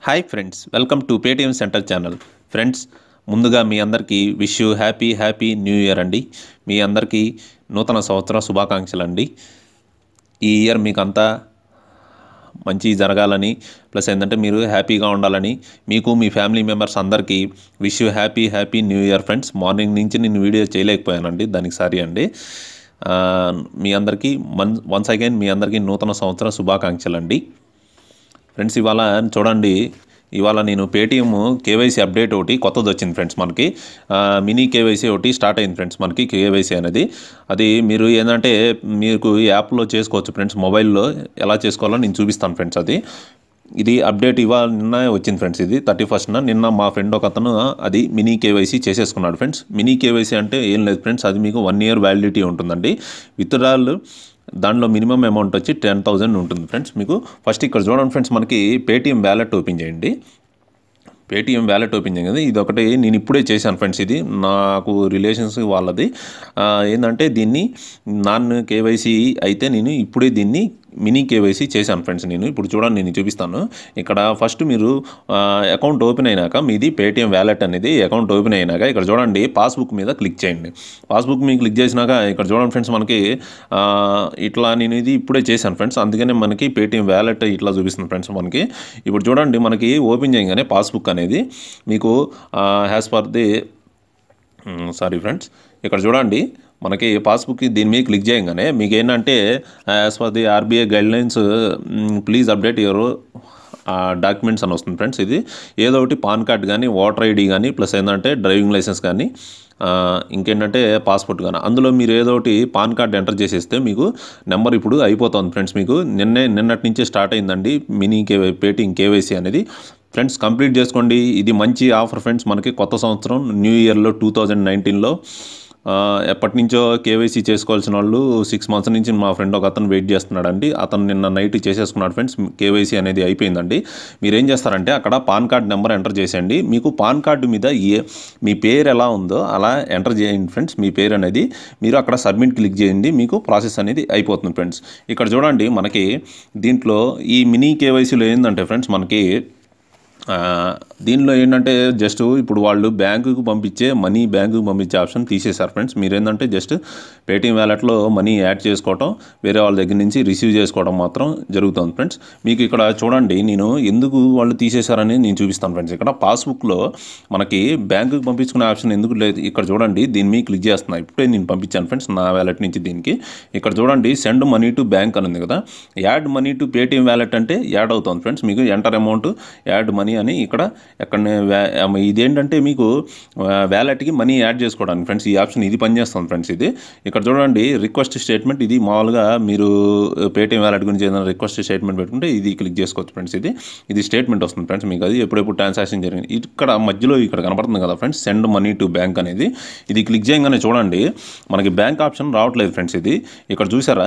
hi friends welcome to Paytm centre channel friends ముందుగా మీ అందరికీ wish you happy happy new year అండి మీ అందరికీ నూతన సంవత్సర శుభాకాంక్షలు అండి ఈ ఇయర్ మీకు అంతా మంచి జరగాలని ప్లస్ ఏంటంటే మీరు హ్యాపీగా ఉండాలని మీకు మీ ఫ్యామిలీ మెంబర్స్ అందరికీ wish you happy happy new year friends morning నుంచి నేను వీడియో చేయలేకపోయానండి దానికి సారీ అండి ఆ, మీ అందరికీ మన్ వన్స్ అగైన్ మీ అందరికీ నూతన సంవత్సర శుభాకాంక్షలు అండి ఫ్రెండ్స్ ఇవాళ చూడండి ఇవాళ నేను పేటిఎం కేవైసీ అప్డేట్ ఒకటి కొత్తది వచ్చింది ఫ్రెండ్స్ మనకి ఆ, మినీ కేవైసీ ఒకటి స్టార్ట్ అయింది ఫ్రెండ్స్ మనకి కేవైసీ అనేది అది మీరు ఏంటంటే మీకు ఈ యాప్లో చేసుకోవచ్చు ఫ్రెండ్స్ మొబైల్లో ఎలా చేసుకోవాలో నేను చూపిస్తాను ఫ్రెండ్స్ అది ఇది అప్డేట్ ఇవాళ నిన్న వచ్చింది ఫ్రెండ్స్ ఇది థర్టీ ఫస్ట్న నిన్న మా ఫ్రెండ్ ఒక అతను అది మినీ కేవైసీ చేసేసుకున్నాడు ఫ్రెండ్స్ మినీ కేవైసీ అంటే ఏం లేదు ఫ్రెండ్స్ అది మీకు వన్ ఇయర్ వ్యాలిడిటీ ఉంటుందండి విత్డ్రాల్ దాంట్లో మినిమం అమౌంట్ వచ్చి టెన్ థౌజండ్ ఉంటుంది ఫ్రెండ్స్ మీకు ఫస్ట్ ఇక్కడ చూడండి ఫ్రెండ్స్ మనకి పేటిఎం వ్యాలెట్ ఓపెన్ చేయండి పేటిఎం వ్యాలెట్ ఓపెన్ చేయండి ఇది ఒకటి నేను ఇప్పుడే చేశాను ఫ్రెండ్స్ ఇది నాకు రిలేషన్స్ వాళ్ళది ఆ, ఏంటంటే దీన్ని నాన్ కేవైసీ అయితే నేను ఇప్పుడే దీన్ని మినీ కేవైసీ చేశాను ఫ్రెండ్స్ నేను ఇప్పుడు చూడండి నేను చూపిస్తాను ఇక్కడ ఫస్ట్ మీరు అకౌంట్ ఓపెన్ అయినాక మీది పేటిఎం వ్యాలెట్ అనేది అకౌంట్ ఓపెన్ అయినాక ఇక్కడ చూడండి పాస్బుక్ మీద క్లిక్ చేయండి పాస్బుక్ మీద క్లిక్ చేసినాక ఇక్కడ చూడండి ఫ్రెండ్స్ మనకి ఆ, ఇట్లా నేను ఇది ఇప్పుడే చేశాను ఫ్రెండ్స్ అందుకనే మనకి పేటిఎం వ్యాలెట్ ఇట్లా చూపిస్తుంది ఫ్రెండ్స్ మనకి ఇప్పుడు చూడండి మనకి ఓపెన్ చేయగానే పాస్బుక్ అనేది మీకు as per the sorry friends ఇక్కడ చూడండి మనకి పాస్బుక్ దీని మీద క్లిక్ చేయగానే మీకు ఏంటంటే as per the RBI guidelines please update your documents అని వస్తుంది ఫ్రెండ్స్ ఇది ఏదో ఒకటి పాన్ కార్డ్ కానీ ఓటర్ ఐడి కానీ ప్లస్ ఏంటంటే డ్రైవింగ్ లైసెన్స్ కానీ ఆ, ఇంకేంటంటే పాస్పోర్ట్ కానీ అందులో మీరు ఏదో ఒకటి పాన్ కార్డ్ ఎంటర్ చేసేస్తే మీకు నెంబర్ ఇప్పుడు అయిపోతుంది ఫ్రెండ్స్ మీకు నిన్నే నిన్నటి నుంచే స్టార్ట్ అయిందండి మినీ కే పేటింగ్ కేవైసీ అనేది ఫ్రెండ్స్ కంప్లీట్ చేసుకోండి ఇది మంచి ఆఫర్ ఫ్రెండ్స్ మనకి కొత్త సంవత్సరం న్యూ ఇయర్లో టూ థౌజండ్ నైన్టీన్లో ఎప్పటి నుంచో కేవైసీ చేసుకోవాల్సిన వాళ్ళు సిక్స్ మంత్స్ నుంచి మా ఫ్రెండ్ ఒక అతను వెయిట్ చేస్తున్నాడండి అతను నిన్న నైట్ చేసేసుకున్నాడు ఫ్రెండ్స్ కేవైసీ అనేది అయిపోయిందండి మీరు ఏం చేస్తారంటే అక్కడ పాన్ కార్డ్ నెంబర్ ఎంటర్ చేసేయండి మీకు పాన్ కార్డు మీద ఏ మీ పేరు ఎలా ఉందో అలా ఎంటర్ చేయండి ఫ్రెండ్స్ మీ పేరు అనేది మీరు అక్కడ సబ్మిట్ క్లిక్ చేయండి మీకు ప్రాసెస్ అనేది అయిపోతుంది ఫ్రెండ్స్ ఇక్కడ చూడండి మనకి దీంట్లో ఈ మినీ కేవైసీలో ఏంటంటే ఫ్రెండ్స్ మనకి ఆ, దీనిలో ఏంటంటే జస్ట్ ఇప్పుడు వాళ్ళు బ్యాంకుకు పంపించే మనీ బ్యాంకుకు పంపించే ఆప్షన్ తీసేశారు ఫ్రెండ్స్ మీరు ఏంటంటే జస్ట్ పేటీఎం వ్యాలెట్లో మనీ యాడ్ చేసుకోవటం వేరే వాళ్ళ దగ్గర నుంచి రిసీవ్ చేసుకోవడం మాత్రం జరుగుతుంది ఫ్రెండ్స్ మీకు ఇక్కడ చూడండి నేను ఎందుకు వాళ్ళు తీసేశారని నేను చూపిస్తాను ఫ్రెండ్స్ ఇక్కడ పాస్బుక్లో మనకి బ్యాంకుకి పంపించుకునే ఆప్షన్ ఎందుకు లేదు ఇక్కడ చూడండి దీని మీద క్లిక్ చేస్తున్నా ఇప్పుడే నేను పంపించాను ఫ్రెండ్స్ నా వ్యాలెట్ నుంచి దీనికి ఇక్కడ చూడండి సెండ్ మనీ టు బ్యాంక్ అని ఉంది కదా add money to Paytm wallet అంటే యాడ్ అవుతుంది ఫ్రెండ్స్ మీకు ఎంటర్ అమౌంట్ యాడ్ మనీ అని ఇక్కడ ఎక్కడ ఇదేంటంటే మీకు వ్యాలెట్కి మనీ యాడ్ చేసుకోవడానికి ఫ్రెండ్స్ ఈ ఆప్షన్ ఇది పనిచేస్తుంది ఫ్రెండ్స్ ఇది ఇక్కడ చూడండి రిక్వెస్ట్ స్టేట్మెంట్ ఇది మామూలుగా మీరు పేటీఎం వ్యాలెట్ గురించి ఏదైనా రిక్వెస్ట్ స్టేట్మెంట్ పెట్టుకుంటే ఇది క్లిక్ చేసుకోవచ్చు ఫ్రెండ్స్ ఇది ఇది స్టేట్మెంట్ వస్తుంది ఫ్రెండ్స్ మీకు అది ఎప్పుడెప్పుడు ట్రాన్సాక్షన్ జరిగింది ఇక్కడ మధ్యలో ఇక్కడ కనపడుతుంది కదా friends send money to bank అనేది ఇది క్లిక్ చేయగానే చూడండి మనకి బ్యాంక్ ఆప్షన్ రావట్లేదు ఫ్రెండ్స్ ఇది ఇక్కడ చూసారా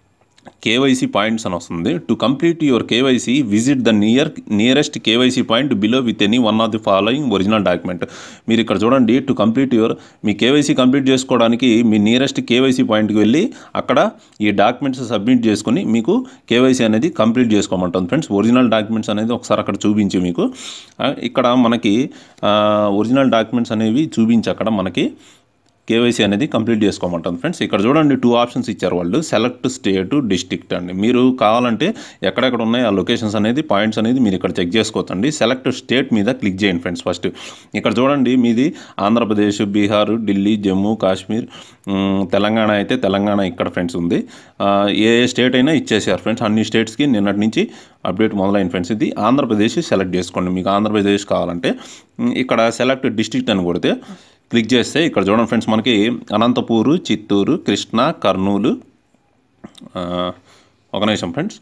కేవైసీ పాయింట్స్ అని వస్తుంది to complete your KYC visit the near nearest KYC point below with any one of the following original document మీరు ఇక్కడ చూడండి టు కంప్లీట్ యువర్ మీ కేవైసీ కంప్లీట్ చేసుకోవడానికి మీ నియరెస్ట్ కేవైసీ పాయింట్కి వెళ్ళి అక్కడ ఈ డాక్యుమెంట్స్ సబ్మిట్ చేసుకుని మీకు కేవైసీ అనేది కంప్లీట్ చేసుకోమంటుంది ఫ్రెండ్స్ ఒరిజినల్ డాక్యుమెంట్స్ అనేది ఒకసారి అక్కడ చూపించి మీకు ఆ, ఇక్కడ మనకి ఒరిజినల్ డాక్యుమెంట్స్ అనేవి చూపించి అక్కడ మనకి కేవైసీ అనేది కంప్లీట్ చేసుకోమంటుంది ఫ్రెండ్స్ ఇక్కడ చూడండి టూ ఆప్షన్స్ ఇచ్చారు వాళ్ళు సెలెక్ట్ స్టేట్ డిస్ట్రిక్ట్ అండి మీరు కావాలంటే ఎక్కడెక్కడ ఉన్నాయి ఆ లొకేషన్స్ అనేది పాయింట్స్ అనేది మీరు ఇక్కడ చెక్ చేసుకోవచ్చండి సెలెక్ట్ స్టేట్ మీద క్లిక్ చేయండి ఫ్రెండ్స్ ఫస్ట్ ఇక్కడ చూడండి మీది ఆంధ్రప్రదేశ్ బీహార్ ఢిల్లీ జమ్మూ కాశ్మీర్ ఉమ్, తెలంగాణ అయితే తెలంగాణ ఇక్కడ ఫ్రెండ్స్ ఉంది ఆ, ఏ స్టేట్ అయినా ఇచ్చేసారు ఫ్రెండ్స్ అన్ని స్టేట్స్కి నిన్నటి నుంచి అప్డేట్ మొదలైన ఫ్రెండ్స్ ఇది ఆంధ్రప్రదేశ్ సెలెక్ట్ చేసుకోండి మీకు ఆంధ్రప్రదేశ్ కావాలంటే ఉమ్, ఇక్కడ సెలెక్ట్ డిస్ట్రిక్ట్ అని కొడితే క్లిక్ చేస్తే ఇక్కడ చూడండి ఫ్రెండ్స్ మనకి అనంతపూరు చిత్తూరు కృష్ణా కర్నూలు ఆ, ఒక నిమిషం ఫ్రెండ్స్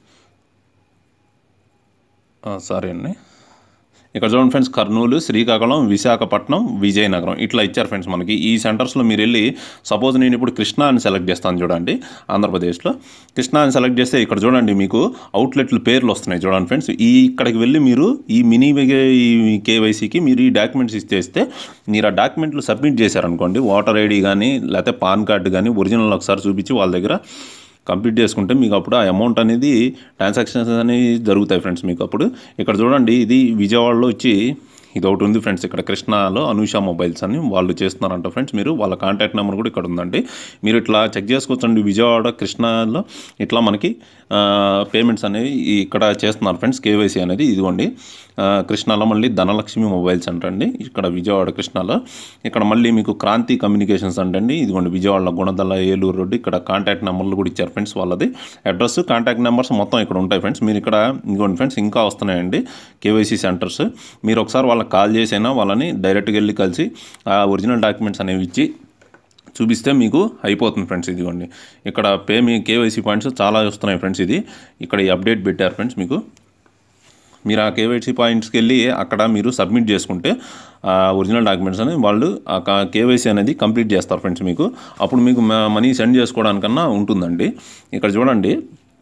సారీ అండి ఇక్కడ చూడండి ఫ్రెండ్స్ కర్నూలు శ్రీకాకుళం విశాఖపట్నం విజయనగరం ఇట్లా ఇచ్చారు ఫ్రెండ్స్ మనకి ఈ సెంటర్స్లో మీరు వెళ్ళి సపోజ్ నేను ఇప్పుడు కృష్ణా అని సెలెక్ట్ చేస్తాను చూడండి ఆంధ్రప్రదేశ్లో కృష్ణా అని సెలెక్ట్ చేస్తే ఇక్కడ చూడండి మీకు అవుట్లెట్లు పేర్లు వస్తున్నాయి చూడండి ఫ్రెండ్స్ ఈ ఇక్కడికి వెళ్ళి మీరు ఈ మినీ ఈ కేవైసీకి మీరు ఈ డాక్యుమెంట్స్ ఇచ్చేస్తే మీరు ఆ డాక్యుమెంట్లు సబ్మిట్ చేశారనుకోండి ఓటర్ ఐడి కానీ లేకపోతే పాన్ కార్డు కానీ ఒరిజినల్ ఒకసారి చూపించి వాళ్ళ దగ్గర కంప్లీట్ చేసుకుంటే మీకు అప్పుడు ఆ అమౌంట్ అనేది ట్రాన్సాక్షన్స్ అనేవి జరుగుతాయి ఫ్రెండ్స్ మీకు అప్పుడు ఇక్కడ చూడండి ఇది విజయవాడలో వచ్చి ఇది ఒకటి ఉంది ఫ్రెండ్స్ ఇక్కడ కృష్ణాలో అనూష మొబైల్స్ అని వాళ్ళు చేస్తున్నారంట ఫ్రెండ్స్ మీరు వాళ్ళ కాంటాక్ట్ నెంబర్ కూడా ఇక్కడ ఉందండి మీరు ఇట్లా చెక్ చేసుకోవచ్చండి విజయవాడ కృష్ణాలో ఇట్లా మనకి పేమెంట్స్ అనేవి ఈ ఇక్కడ చేస్తున్నారు ఫ్రెండ్స్ కేవైసీ అనేది ఇదిగోండి ఆ, కృష్ణాలో మళ్ళీ ధనలక్ష్మి మొబైల్స్ అంటండి ఇక్కడ విజయవాడ కృష్ణాలో ఇక్కడ మళ్ళీ మీకు క్రాంతి కమ్యూనికేషన్స్ అంటండి ఇదిగోండి విజయవాడలో గుణదల ఏలూరు రోడ్డు ఇక్కడ కాంటాక్ట్ నెంబర్లు కూడా ఇచ్చారు ఫ్రెండ్స్ వాళ్ళది అడ్రస్ కాంటాక్ట్ నెంబర్స్ మొత్తం ఇక్కడ ఉంటాయి ఫ్రెండ్స్ మీరు ఇక్కడ ఇదిగోండి ఫ్రెండ్స్ ఇంకా వస్తున్నాయండి కేవైసీ సెంటర్స్ మీరు ఒకసారి వాళ్ళకి కాల్ చేసైనా వాళ్ళని డైరెక్ట్గా వెళ్ళి కలిసి ఆ ఒరిజినల్ డాక్యుమెంట్స్ అనేవి ఇచ్చి చూపిస్తే మీకు అయిపోతుంది ఫ్రెండ్స్ ఇదిగోండి ఇక్కడ పే మీ కేవైసీ పాయింట్స్ చాలా వస్తున్నాయి ఫ్రెండ్స్ ఇది ఇక్కడ ఈ అప్డేట్ పెట్టారు ఫ్రెండ్స్ మీకు మీరు ఆ కేవైసీ పాయింట్స్కి వెళ్ళి అక్కడ మీరు సబ్మిట్ చేసుకుంటే ఆ ఒరిజినల్ డాక్యుమెంట్స్ అని వాళ్ళు ఆ కేవైసీ అనేది కంప్లీట్ చేస్తారు ఫ్రెండ్స్ మీకు అప్పుడు మీకు మనీ సెండ్ చేసుకోవడానికన్నా ఉంటుందండి ఇక్కడ చూడండి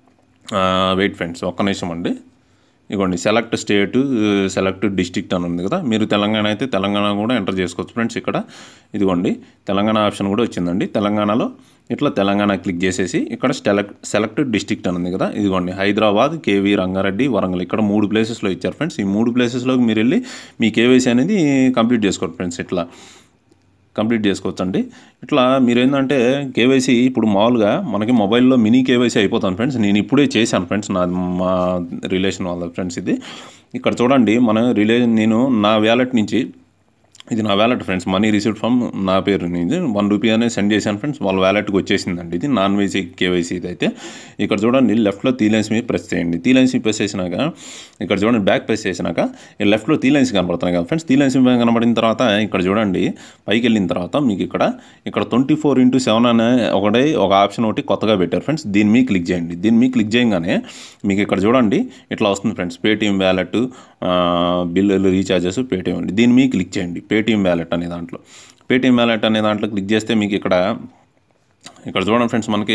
వెయిట్ ఫ్రెండ్స్ ఒక్క నిమిషం అండి ఇగోండి సెలెక్ట్ స్టేట్ సెలెక్ట్ డిస్ట్రిక్ట్ అని ఉంది కదా మీరు తెలంగాణ అయితే తెలంగాణ కూడా ఎంటర్ చేసుకోవచ్చు ఫ్రెండ్స్ ఇక్కడ ఇదిగోండి తెలంగాణ ఆప్షన్ కూడా వచ్చిందండి తెలంగాణలో ఇట్లా తెలంగాణ క్లిక్ చేసేసి ఇక్కడ సెలెక్ట్ సెలెక్ట్ డిస్ట్రిక్ట్ అని ఉంది కదా ఇదిగోండి హైదరాబాద్ కేవీ రంగారెడ్డి వరంగల్ ఇక్కడ మూడు ప్లేసెస్లో ఇచ్చారు ఫ్రెండ్స్ ఈ మూడు ప్లేసెస్లోకి మీరు వెళ్ళి మీ కేవైసీ అనేది కంప్లీట్ చేసుకోండి ఫ్రెండ్స్ ఇట్లా కంప్లీట్ చేసుకోవచ్చు అండి ఇట్లా మీరు ఏంటంటే కేవైసీ ఇప్పుడు మామూలుగా మనకి మొబైల్లో మినీ కేవైసీ అయిపోతాను ఫ్రెండ్స్ నేను ఇప్పుడే చేశాను ఫ్రెండ్స్ నా మా రిలేషన్ వాళ్ళ ఫ్రెండ్స్ ఇది ఇక్కడ చూడండి మన రిలేషన్ నేను నా వ్యాలెట్ నుంచి ఇది నా wallet friends money received from నా పేరు నుంచి వన్ రూపీ అనేది సెండ్ చేశాను ఫ్రెండ్స్ వాళ్ళ వ్యాలెట్కి వచ్చేసిందండి ఇది నాన్ వేసీ కేవైసీ ఇది అయితే ఇక్కడ చూడండి లెఫ్ట్లో త్రీ లైన్స్ మీద ప్రెస్ చేయండి త్రీ లైన్స్ మీద ప్రెస్ చేసినాక ఇక్కడ చూడండి బ్యాక్ ప్రెస్ చేసినాక ఈ లెఫ్ట్లో త్రీ లైన్స్ కనబడుతున్నాయి కదా ఫ్రెండ్స్ త్రీ లైన్స్ కనబడిన తర్వాత ఇక్కడ చూడండి పైకి వెళ్ళిన తర్వాత మీకు ఇక్కడ ఇక్కడ ట్వంటీ ఫోర్ ఇంటూ సెవెన్ అనే ఒకటే ఒక ఆప్షన్ ఒకటి కొత్తగా పెట్టారు ఫ్రెండ్స్ దీని మీద క్లిక్ చేయండి దీని మీద క్లిక్ చేయగానే మీకు ఇక్కడ చూడండి ఇట్లా వస్తుంది ఫ్రెండ్స్ పేటీఎం వ్యాలెట్ బిల్లులు రీఛార్జెస్ పేటీఎం అండి దీని మీద క్లిక్ చేయండి పేటీఎం వ్యాలెట్ అనే దాంట్లో పేటీఎం వ్యాలెట్ అనే దాంట్లో క్లిక్ చేస్తే మీకు ఇక్కడ ఇక్కడ చూడండి ఫ్రెండ్స్ మనకి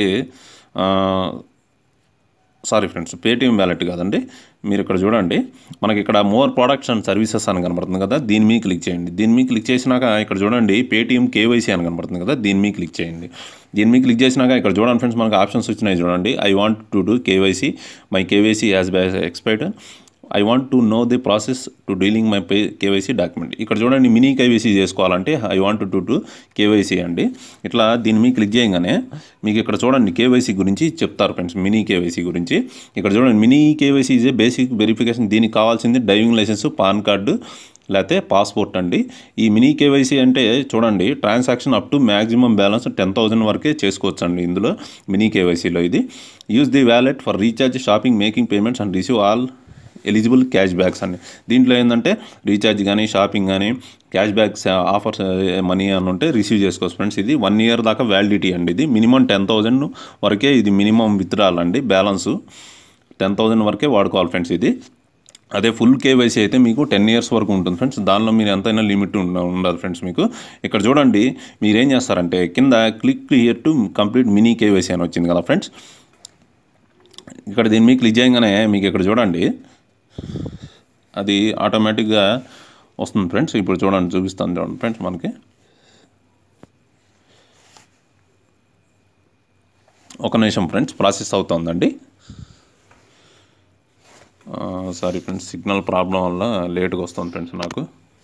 సారీ ఫ్రెండ్స్ పేటీఎం వ్యాలెట్ కాదండి మీరు ఇక్కడ చూడండి మనకి ఇక్కడ మోర్ ప్రొడక్ట్స్ అండ్ సర్వీసెస్ అని కనబడుతుంది కదా దీని మీద క్లిక్ చేయండి దీని మీద క్లిక్ చేసినాక ఇక్కడ చూడండి పేటీఎం కేవైసీ అని కనబడుతుంది కదా దీని మీద క్లిక్ చేయండి దీని మీద క్లిక్ చేసినాక ఇక్కడ చూడండి ఫ్రెండ్స్ మనకి ఆప్షన్స్ వచ్చినాయి చూడండి I want to do KYC my KYC as by expired I want to know the process to dealing my pay KYC document ఇక్కడ చూడండి మినీ కేవైసీ చేసుకోవాలంటే I want to to KYC అండి ఇట్లా దీని మీద క్లిక్ చేయగానే మీకు ఇక్కడ చూడండి కేవైసీ గురించి చెప్తారు ఫ్రెండ్స్ మినీ కేవైసీ గురించి ఇక్కడ చూడండి mini KYC is a basic verification దీనికి కావాల్సింది డ్రైవింగ్ లైసెన్స్ పాన్ కార్డు లేకపోతే పాస్పోర్ట్ అండి ఈ మినీ కేవైసీ అంటే చూడండి transaction up to maximum balance ten thousand వరకే చేసుకోవచ్చు అండి ఇందులో మినీ కేవైసీలో ఇది use the wallet for recharge shopping making payments and receive all eligible cash backs అండి దీంట్లో ఏంటంటే రీఛార్జ్ కానీ షాపింగ్ కానీ క్యాష్ బ్యాక్స్ ఆఫర్స్ మనీ అని ఉంటే రిసీవ్ చేసుకోవచ్చు ఫ్రెండ్స్ ఇది వన్ ఇయర్ దాకా వ్యాలిడిటీ అండి ఇది మినిమం టెన్ థౌజండ్ వరకే ఇది మినిమం విత్డ్రాల్ అండి బ్యాలెన్స్ టెన్ థౌజండ్ వరకే వాడుకోవాలి ఫ్రెండ్స్ ఇది అదే ఫుల్ కేవైసీ అయితే మీకు టెన్ ఇయర్స్ వరకు ఉంటుంది ఫ్రెండ్స్ దానిలో మీరు ఎంతైనా లిమిట్ ఉండ ఉండదు ఫ్రెండ్స్ మీకు ఇక్కడ చూడండి మీరు ఏం చేస్తారంటే కింద click here to complete mini KYC అని వచ్చింది కదా ఫ్రెండ్స్ ఇక్కడ దీని మీద క్లిక్ చేయగానే మీకు ఇక్కడ చూడండి అది ఆటోమేటిక్గా వస్తుంది ఫ్రెండ్స్ ఇప్పుడు చూడండి చూపిస్తాను చూడండి ఫ్రెండ్స్ మనకి ఒక నిమిషం ఫ్రెండ్స్ ప్రాసెస్ అవుతుందండి సారీ ఫ్రెండ్స్ సిగ్నల్ ప్రాబ్లం వల్ల లేట్గా వస్తుంది ఫ్రెండ్స్ నాకు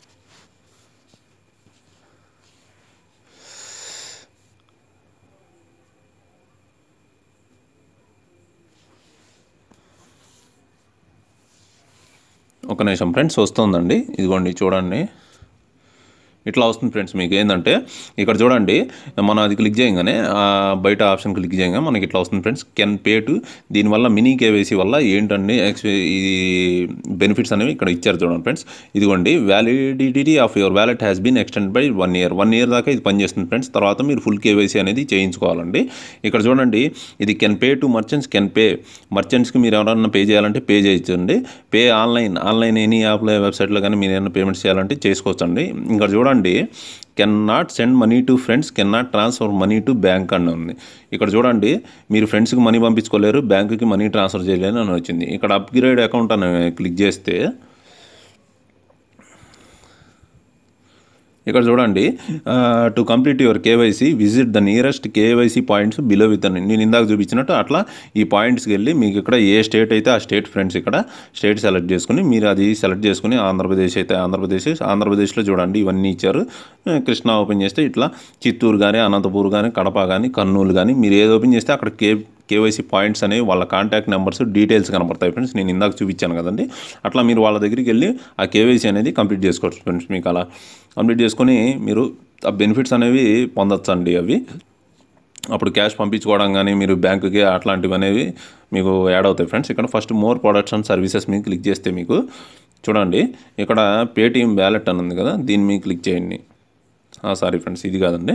ఒక నిమిషం ఫ్రెండ్స్ వస్తుందండి ఇదిగోండి చూడండి ఇట్లా వస్తుంది ఫ్రెండ్స్ మీకు ఏంటంటే ఇక్కడ చూడండి మనం అది క్లిక్ చేయగానే ఆ బయట ఆప్షన్ క్లిక్ చేయగానే మనకి ఇట్లా వస్తుంది ఫ్రెండ్స్ కెన్ పే టు దీనివల్ల మినీ కేవైసీ వల్ల ఏంటండి ఎక్స్ ఇది బెనిఫిట్స్ అనేవి ఇక్కడ ఇచ్చారు చూడండి ఫ్రెండ్స్ ఇదిగోండి validity of your wallet has been extend by one year one year దాకా ఇది పనిచేస్తుంది ఫ్రెండ్స్ తర్వాత మీరు ఫుల్ కేవైసీ అనేది చేయించుకోవాలండి ఇక్కడ చూడండి ఇది can pay to merchants can pay మర్చెంట్స్కి మీరు ఎవరన్నా పే చేయాలంటే పే చేయొచ్చండి పే ఆన్లైన్ ఆన్లైన్ ఎనీ యాప్లో వెబ్సైట్లో కానీ మీరు ఏమైనా పేమెంట్స్ చేయాలంటే చేసుకోవచ్చండి ఇంకా చూడండి can not send money to friends can not transfer money to bank అని ఉంది ఇక్కడ చూడండి మీరు ఫ్రెండ్స్కి మనీ పంపించుకోలేరు బ్యాంకుకి మనీ ట్రాన్స్ఫర్ చేయలేరు అని వచ్చింది ఇక్కడ అప్గ్రేడ్ అకౌంట్ అని క్లిక్ చేస్తే ఇక్కడ చూడండి to complete your KYC visit the nearest KYC points below with అని నేను ఇందాక చూపించినట్టు అట్లా ఈ పాయింట్స్కి వెళ్ళి మీకు ఇక్కడ ఏ స్టేట్ అయితే ఆ స్టేట్ ఫ్రెండ్స్ ఇక్కడ స్టేట్ సెలెక్ట్ చేసుకుని మీరు అది సెలెక్ట్ చేసుకుని ఆంధ్రప్రదేశ్ అయితే ఆంధ్రప్రదేశ్ ఆంధ్రప్రదేశ్లో చూడండి ఇవన్నీ ఇచ్చారు ఆ, కృష్ణా ఓపెన్ చేస్తే ఇట్లా చిత్తూరు కానీ అనంతపూర్ కానీ కడప కానీ కర్నూలు కానీ మీరు ఏది ఓపెన్ చేస్తే అక్కడ కే కేవైసీ పాయింట్స్ అనేవి వాళ్ళ కాంటాక్ట్ నెంబర్స్ డీటెయిల్స్ కనబడతాయి ఫ్రెండ్స్ నేను ఇందాక చూపించాను కదండి అట్లా మీరు వాళ్ళ దగ్గరికి వెళ్ళి ఆ కేవైసీ అనేది కంప్లీట్ చేసుకోవచ్చు ఫ్రెండ్స్ మీకు అలా కంప్లీట్ చేసుకొని మీరు ఆ బెనిఫిట్స్ అనేవి పొందొచ్చండి అవి అప్పుడు క్యాష్ పంపించుకోవడం కానీ మీరు బ్యాంకుకి అట్లాంటివి అనేవి మీకు యాడ్ అవుతాయి ఫ్రెండ్స్ ఇక్కడ first more products and services మీద క్లిక్ చేస్తే మీకు చూడండి ఇక్కడ పేటీఎం వ్యాలెట్ అని ఉంది కదా దీని మీద క్లిక్ చేయండి సారీ ఫ్రెండ్స్ ఇది కాదండి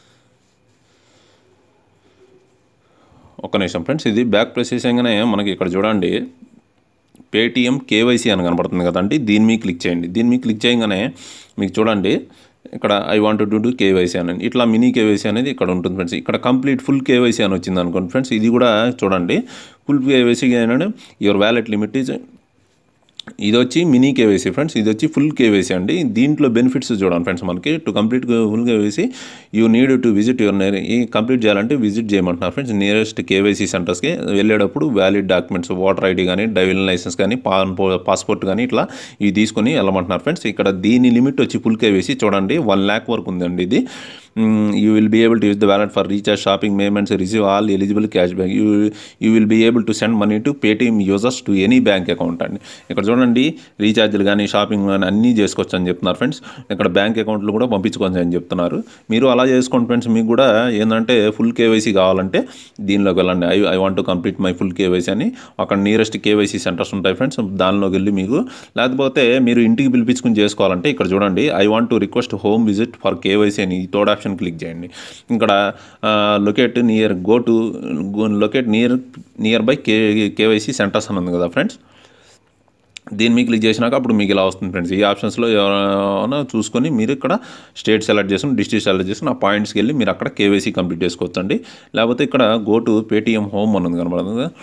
ఒక్క నిమిషం ఫ్రెండ్స్ ఇది బ్యాక్ ప్రెస్ చేసేగానే మనకి ఇక్కడ చూడండి పేటిఎం కేవైసీ అని కనబడుతుంది కదండి దీని మీద క్లిక్ చేయండి దీని మీద క్లిక్ చేయగానే మీకు చూడండి ఇక్కడ I want to do KYC అని ఇట్లా మినీ కేవైసీ అనేది ఇక్కడ ఉంటుంది ఫ్రెండ్స్ ఇక్కడ కంప్లీట్ ఫుల్ కేవైసీ అని వచ్చింది అనుకోండి ఫ్రెండ్స్ ఇది కూడా చూడండి ఫుల్ కేవైసీ ఏంటంటే యువర్ వ్యాలెట్ లిమిట్ ఈజ్ ఇది వచ్చి మినీ కేవైసీ ఫ్రెండ్స్ ఇది వచ్చి ఫుల్ కేవైసీ అండి దీంట్లో బెనిఫిట్స్ చూడండి ఫ్రెండ్స్ మనకి to complete full KYC you need to visit your near ఈ కంప్లీట్ చేయాలంటే విజిట్ చేయమంటున్నారు ఫ్రెండ్స్ నియరెస్ట్ కేవైసీ సెంటర్స్కి వెళ్ళేటప్పుడు వ్యాలిడ్ డాక్యుమెంట్స్ ఓటర్ ఐడి కానీ డ్రైవింగ్ లైసెన్స్ కానీ పాన్ పాస్పోర్ట్ కానీ ఇట్లా ఇవి తీసుకొని వెళ్ళమంటున్నారు ఫ్రెండ్స్ ఇక్కడ దీని లిమిట్ వచ్చి ఫుల్ కేవైసీ చూడండి వన్ ల్యాక్ వరకు ఉందండి ఇది you will be able to use the wallet for recharge shopping payments receive all eligible cash back you you will be able to send money to Paytm users to any bank account అండి ఇక్కడ చూడండి రీఛార్జ్లు కానీ shopping కానీ అన్నీ చేసుకోవచ్చు అని చెప్తున్నారు friends ఇక్కడ బ్యాంక్ అకౌంట్లు కూడా పంపించుకోవచ్చు అని చెప్తున్నారు మీరు అలా చేసుకోండి ఫ్రెండ్స్ మీకు కూడా ఏంటంటే ఫుల్ కేవైసీ కావాలంటే దీనిలోకి వెళ్ళండి I I want to complete my full KYC అని అక్కడ నియరెస్ట్ కేవైసీ సెంటర్స్ ఉంటాయి ఫ్రెండ్స్ దానిలోకి వెళ్ళి మీకు లేకపోతే మీరు ఇంటికి పిలిపించుకుని చేసుకోవాలంటే ఇక్కడ చూడండి I want to request home visit for KYC అని ఈ థర్డ్ ఆప్షన్ క్లిక్ చేయండి ఇక్కడ locate near go to locate near near by K KYC centres అని ఉంది కదా ఫ్రెండ్స్ దీని మీద క్లిక్ చేసినాక అప్పుడు మీకు ఇలా వస్తుంది ఫ్రెండ్స్ ఈ ఆప్షన్స్లో ఎవరైనా చూసుకొని మీరు ఇక్కడ స్టేట్ సెలెక్ట్ చేసుకుని డిస్ట్రిక్ట్ సెలెక్ట్ చేసుకుని ఆ పాయింట్స్కి వెళ్ళి మీరు అక్కడ కేవైసీ కంప్లీట్ చేసుకోవచ్చు అండి లేకపోతే ఇక్కడ గో టు పేటీఎం హోమ్ అని ఉంది కనబడుతుంది కదా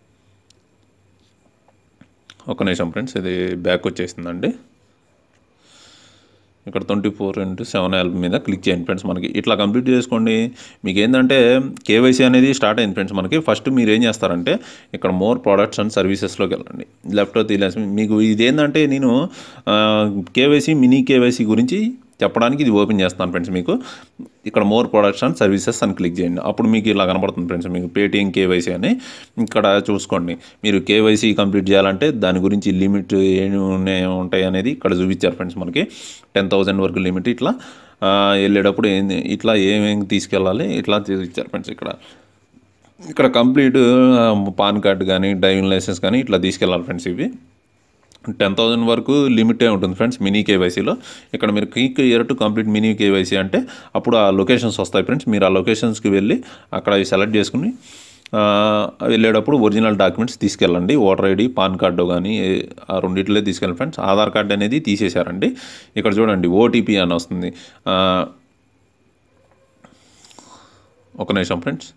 ఒక నిమిషం ఫ్రెండ్స్ ఇది బ్యాక్ వచ్చేసిందండి ఇక్కడ ట్వంటీ ఫోర్ ఇంటూ సెవెన్ ఎల్ మీద క్లిక్ చేయండి ఫ్రెండ్స్ మనకి ఇట్లా కంప్లీట్ చేసుకోండి మీకు ఏంటంటే కేవైసీ అనేది స్టార్ట్ అయింది ఫ్రెండ్స్ మనకి ఫస్ట్ మీరు ఏం చేస్తారంటే ఇక్కడ మోర్ ప్రోడక్ట్స్ అండ్ సర్వీసెస్లోకి వెళ్ళండి లెఫ్ట్ తీలేసి మీకు ఇది ఏంటంటే నేను కేవైసీ మినీ కేవైసీ గురించి చెప్పడానికి ఇది ఓపెన్ చేస్తాను ఫ్రెండ్స్ మీకు ఇక్కడ మోర్ ప్రొడక్ట్స్ అండ్ సర్వీసెస్ అని క్లిక్ చేయండి అప్పుడు మీకు ఇలా కనబడుతుంది ఫ్రెండ్స్ మీకు పేటీఎం కేవైసీ అని ఇక్కడ చూసుకోండి మీరు కేవైసీ కంప్లీట్ చేయాలంటే దాని గురించి లిమిట్ ఏమి ఉన్నాయి ఉంటాయి అనేది ఇక్కడ చూపించారు ఫ్రెండ్స్ మనకి టెన్ థౌజండ్ వరకు లిమిట్ ఇట్లా ఆ, వెళ్ళేటప్పుడు ఏంది ఇట్లా ఏమేమి తీసుకెళ్ళాలి ఇట్లా ఇచ్చారు ఫ్రెండ్స్ ఇక్కడ ఇక్కడ కంప్లీట్ పాన్ కార్డ్ కానీ డ్రైవింగ్ లైసెన్స్ కానీ ఇట్లా తీసుకెళ్ళాలి ఫ్రెండ్స్ ఇవి టెన్ థౌసండ్ వరకు లిమిటే ఉంటుంది ఫ్రెండ్స్ మినీ కేవైసీలో ఇక్కడ మీరు click here to complete mini KYC అంటే అప్పుడు ఆ లొకేషన్స్ వస్తాయి ఫ్రెండ్స్ మీరు ఆ లొకేషన్స్కి వెళ్ళి అక్కడ అవి సెలెక్ట్ చేసుకుని ఆ, వెళ్ళేటప్పుడు ఒరిజినల్ డాక్యుమెంట్స్ తీసుకెళ్ళండి ఓటర్ ఐడి పాన్ కార్డు కానీ ఏ- ఆ రెండిట్లే తీసుకెళ్ళండి ఫ్రెండ్స్ ఆధార్ కార్డు అనేది తీసేశారండి ఇక్కడ చూడండి ఓటీపీ అని వస్తుంది ఆ, ఒక నిమిషం ఫ్రెండ్స్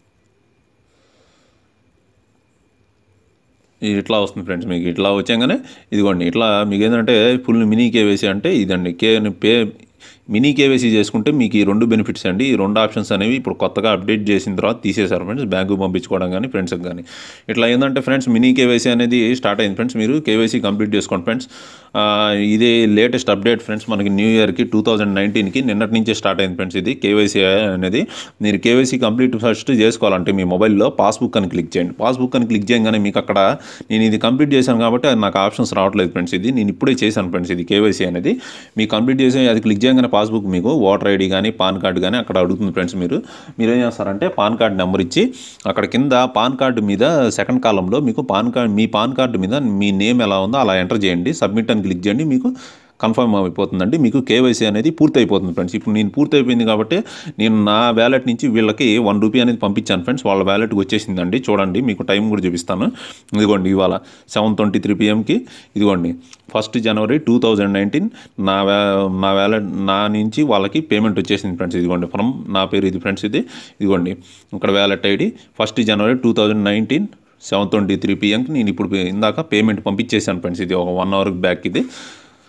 ఇది ఇట్లా వస్తుంది ఫ్రెండ్స్ మీకు ఇట్లా వచ్చాగానే ఇదిగోండి ఇట్లా మీకు ఏంటంటే ఫుల్ మినీ కేవైసీ అంటే ఇదండి కే పే మినీ కేవైసీ చేసుకుంటే మీకు ఈ రెండు బెనిఫిట్స్ అండి ఈ రెండు ఆప్షన్స్ అనేవి ఇప్పుడు కొత్తగా అప్డేట్ చేసిన తర్వాత తీసేశారు ఫ్రెండ్స్ బ్యాంకు పంపించుకోవడం కానీ ఫ్రెండ్స్కి కానీ ఇట్లా ఏంటంటే ఫ్రెండ్స్ మినీ కేవైసీ అనేది స్టార్ట్ అయింది ఫ్రెండ్స్ మీరు కేవైసీ కంప్లీట్ చేసుకోండి ఫ్రెండ్స్ ఆ, ఇదే లేటెస్ట్ అప్డేట్ ఫ్రెండ్స్ మనకి న్యూ ఇయర్కి టూ థౌజండ్ నైన్టీన్కి నిన్నటి నుంచే స్టార్ట్ అయింది ఫ్రెండ్స్ ఇది కేవైసీ అనేది మీరు కేవైసీ కంప్లీట్ ఫస్ట్ చేసుకోవాలంటే మీ మొబైల్లో పాస్బుక్ అని క్లిక్ చేయండి పాస్బుక్ అని క్లిక్ చేయగానే మీకు అక్కడ నేను ఇది కంప్లీట్ చేశాను కాబట్టి అది నాకు ఆప్షన్స్ రావట్లేదు ఫ్రెండ్స్ ఇది నేను ఇప్పుడే చేశాను ఫ్రెండ్స్ ఇది కేవైసీ అనేది మీకు కంప్లీట్ చేసి అది క్లిక్ చేయగానే పాస్బుక్ మీకు ఓటర్ ఐడి కానీ పాన్ కార్డు కానీ అక్కడ అడుగుతుంది ఫ్రెండ్స్ మీరు మీరు ఏం చేస్తారంటే పాన్ కార్డు నెంబర్ ఇచ్చి అక్కడ కింద పాన్ కార్డు మీద సెకండ్ కాలంలో మీకు పాన్ కార్డ్ మీ పాన్ కార్డు మీద మీ నేమ్ ఎలా ఉందో అలా ఎంటర్ చేయండి సబ్మిట్ అని క్లిక్ చేయండి మీకు కన్ఫర్మ్ అయిపోతుందండి మీకు కేవైసీ అనేది పూర్తి అయిపోతుంది ఫ్రెండ్స్ ఇప్పుడు నేను పూర్తి అయిపోయింది కాబట్టి నేను నా వ్యాలెట్ నుంచి వీళ్ళకి వన్ రూపీ అనేది పంపించాను ఫ్రెండ్స్ వాళ్ళ వ్యాలెట్కి వచ్చేసిందండి చూడండి మీకు టైం కూడా చూపిస్తాను ఇదిగోండి ఇవాళ సెవెన్ ట్వంటీ త్రీ పిఎంకి ఇదిగోండి first January two thousand nineteen నా వ్యా నా వ్యాలెట్ నా నుంచి వాళ్ళకి పేమెంట్ వచ్చేసింది ఫ్రెండ్స్ ఇదిగోండి ఫ్రమ్ నా పేరు ఇది ఫ్రెండ్స్ ఇది ఇదిగోండి ఇక్కడ wallet ID first January two thousand nineteen seven twenty three పిఎంకి నేను ఇప్పుడు ఇందాక పేమెంట్ పంపించేశాను ఫ్రెండ్స్ ఇది ఒక వన్ అవర్ బ్యాక్ ఇది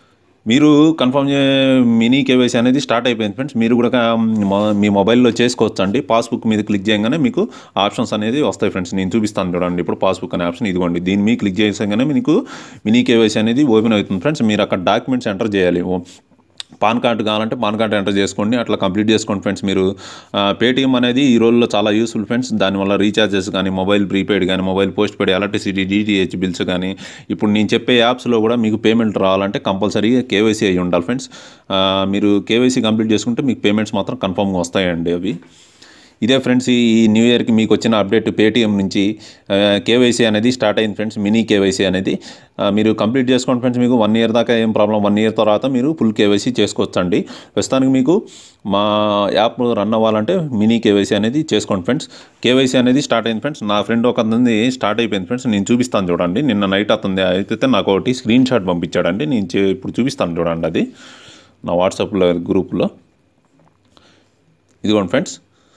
మీరు కన్ఫర్మ్ చే మినీ కేవైసీ అనేది స్టార్ట్ అయిపోయింది ఫ్రెండ్స్ మీరు కూడా మొ- మీ మొబైల్లో చేసుకోవచ్చు అండి పాస్బుక్ మీద క్లిక్ చేయగానే మీకు ఆప్షన్స్ అనేది వస్తాయి ఫ్రెండ్స్ నేను చూపిస్తాను చూడండి ఇప్పుడు పాస్బుక్ అనే ఆప్షన్ ఇదిగోండి దీని మీద క్లిక్ చేసాగానే మీకు మినీ కేవైసీ అనేది ఓపెన్ అవుతుంది ఫ్రెండ్స్ మీరు అక్కడ డాక్యుమెంట్స్ ఎంటర్ చేయాలి ఓ- పాన్ కార్డు కావాలంటే పాన్ కార్డు ఎంటర్ చేసుకోండి అట్లా కంప్లీట్ చేసుకోండి ఫ్రెండ్స్ మీరు పేటీఎం అనేది ఈ రోజుల్లో చాలా యూస్ఫుల్ ఫ్రెండ్స్ దానివల్ల రీఛార్జెస్ కానీ మొబైల్ ప్రీపెయిడ్ కానీ mobile postpaid electricity DTH bills కానీ ఇప్పుడు నేను చెప్పే యాప్స్లో కూడా మీకు పేమెంట్ రావాలంటే కంపల్సరీగా కేవైసీ అయి ఉండాలి ఫ్రెండ్స్ ఆ, మీరు కేవైసీ కంప్లీట్ చేసుకుంటే మీకు పేమెంట్స్ మాత్రం కన్ఫర్మ్గా వస్తాయండి అవి ఇదే ఫ్రెండ్స్ ఈ న్యూ ఇయర్కి మీకు వచ్చిన అప్డేట్ పేటీఎం నుంచి కేవైసీ అనేది స్టార్ట్ అయింది ఫ్రెండ్స్ మినీ కేవైసీ అనేది ఆ, మీరు కంప్లీట్ చేసుకోండి ఫ్రెండ్స్ మీకు వన్ ఇయర్ దాకా ఏం ప్రాబ్లం వన్ ఇయర్ తర్వాత మీరు ఫుల్ కేవైసీ చేసుకోవచ్చండి ప్రస్తుతానికి మీకు మా యాప్ రన్ అవ్వాలంటే మినీ కేవైసీ అనేది చేసుకోండి ఫ్రెండ్స్ కేవైసీ అనేది స్టార్ట్ అయింది ఫ్రెండ్స్ నా ఫ్రెండ్ ఒక అతనిది స్టార్ట్ అయిపోయింది ఫ్రెండ్స్ నేను చూపిస్తాను చూడండి నిన్న నైట్ అతనిది అయితే నాకు ఒకటి స్క్రీన్ షాట్ పంపించాడండి నేను చే- ఇప్పుడు చూపిస్తాను చూడండి అది నా వాట్సాప్లో గ్రూప్లో ఇదిగోండి ఫ్రెండ్స్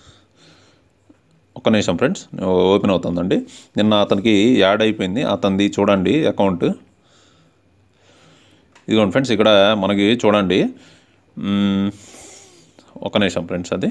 ఒక్క నిమిషం ఫ్రెండ్స్ ఓపెన్ అవుతుందండి నిన్న అతనికి యాడ్ అయిపోయింది అతనిది చూడండి అకౌంట్ ఇదిగోండి ఫ్రెండ్స్ ఇక్కడ మనకి చూడండి మ్మ్, ఒక నిమిషం ఫ్రెండ్స్ అది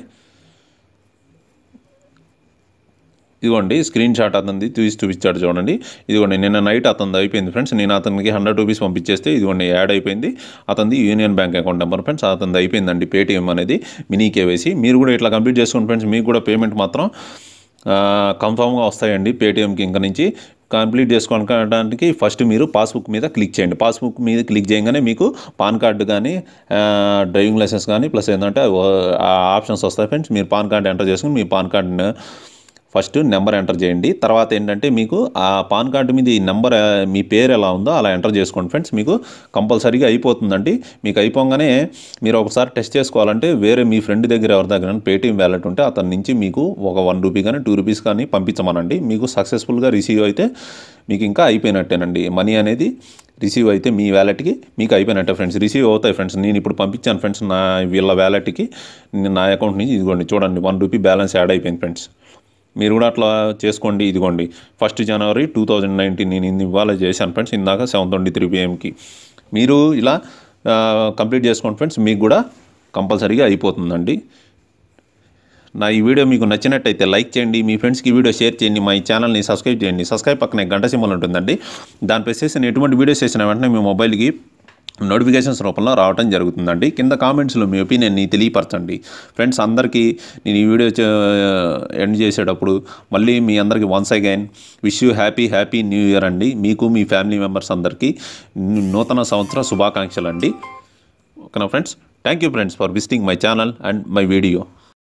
ఇదిగోండి స్క్రీన్ షాట్ అతనిది తీసి చూపించాడు చూడండి ఇదిగోండి నిన్న నైట్ అతనిది అయిపోయింది ఫ్రెండ్స్ నేను అతనికి హండ్రెడ్ రూపీస్ పంపించేస్తే ఇదిగోండి యాడ్ అయిపోయింది అతనిది Union Bank account number friends అతనిది అయిపోయిందండి పేటీఎం అనేది మినీ కేవైసీ మీరు కూడా ఇట్లా కంప్లీట్ చేసుకోండి ఫ్రెండ్స్ మీకు కూడా పేమెంట్ మాత్రం కన్ఫామ్గా వస్తాయండి పేటీఎంకి ఇంకా నుంచి కంప్లీట్ చేసుకోవడానికి ఫస్ట్ మీరు పాస్బుక్ మీద క్లిక్ చేయండి పాస్బుక్ మీద క్లిక్ చేయగానే మీకు పాన్ కార్డు కానీ డ్రైవింగ్ లైసెన్స్ కానీ ప్లస్ ఏంటంటే ఆ ఆప్షన్స్ వస్తాయి ఫ్రెండ్స్ మీరు పాన్ కార్డు ఎంటర్ చేసుకుని మీ పాన్ కార్డుని ఫస్ట్ నెంబర్ ఎంటర్ చేయండి తర్వాత ఏంటంటే మీకు ఆ పాన్ కార్డు మీద ఈ నెంబర్ ఆ, మీ పేరు ఎలా ఉందో అలా ఎంటర్ చేసుకోండి ఫ్రెండ్స్ మీకు కంపల్సరీగా అయిపోతుందండి మీకు అయిపోగానే మీరు ఒకసారి టెస్ట్ చేసుకోవాలంటే వేరే మీ ఫ్రెండ్ దగ్గర ఎవరి దగ్గర పేటీఎం వ్యాలెట్ ఉంటే అతని నుంచి మీకు ఒక వన్ రూపీ కానీ టూ రూపీస్ కానీ పంపించమనండి మీకు సక్సెస్ఫుల్గా రిసీవ్ అయితే మీకు ఇంకా అయిపోయినట్టేనండి మనీ అనేది రిసీవ్ అయితే మీ వ్యాలెట్కి మీకు అయిపోయినట్టే ఫ్రెండ్స్ రిసీవ్ అవుతాయి ఫ్రెండ్స్ నేను ఇప్పుడు పంపించాను ఫ్రెండ్స్ నా వీళ్ళ వ్యాలెట్కి నా అకౌంట్ నుంచి ఇదిగోండి చూడండి వన్ రూపీ బ్యాలెన్స్ యాడ్ అయిపోయింది ఫ్రెండ్స్ మీరు కూడా అట్లా చేసుకోండి ఇదిగోండి first January two thousand nineteen నేను ఇన్ని ఇవాళ చేశాను ఫ్రెండ్స్ ఇందాక సెవెన్ ట్వంటీ త్రీ పిఎంకి మీరు ఇలా ఆ, కంప్లీట్ చేసుకోండి ఫ్రెండ్స్ మీకు కూడా కంపల్సరీగా అయిపోతుందండి నా ఈ వీడియో మీకు నచ్చినట్టయితే లైక్ చేయండి మీ ఫ్రెండ్స్కి ఈ వీడియో షేర్ చేయండి మా ఈ ఛానల్ని సబ్స్క్రైబ్ చేయండి సబ్స్క్రైబ్ పక్కనే గంట సింబల్ ఉంటుందండి దాని ప్రెస్ చేసిన ఎటువంటి వీడియోస్ చేసిన వెంటనే మీ మొబైల్కి నోటిఫికేషన్స్ రూపంలో రావడం జరుగుతుందండి కింద కామెంట్స్లో మీ ఒపీనియన్ని తెలియపరచండి ఫ్రెండ్స్ అందరికీ నేను ఈ వీడియో ఎండ్ చేసేటప్పుడు మళ్ళీ మీ అందరికీ once again wish you happy happy new year అండి మీకు మీ ఫ్యామిలీ మెంబర్స్ అందరికీ నూతన సంవత్సర శుభాకాంక్షలు అండి ఓకేనా friends thank you friends for visiting my channel and my video